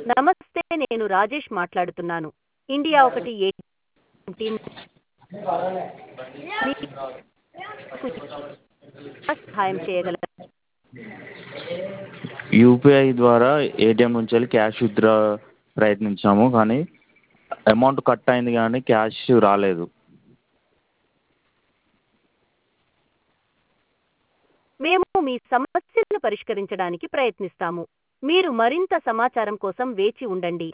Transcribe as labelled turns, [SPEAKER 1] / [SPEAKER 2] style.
[SPEAKER 1] నమస్తే నేను రాజేష్ మాట్లాడుతున్నాను ఇండియా ఒకటి ఏటీఎం టీం మీకు సహాయం చేయగలరా
[SPEAKER 2] యూపీఐ ద్వారా ఏటీఎం నుంచి వెళ్ళి క్యాష్ విత్డ్రా ప్రయత్నించాము కానీ అమౌంట్ కట్ అయింది కానీ క్యాష్ రాలేదు
[SPEAKER 1] మేము మీ సమస్యను పరిష్కరించడానికి ప్రయత్నిస్తాము మీరు మరింత సమాచారం కోసం వేచి ఉండండి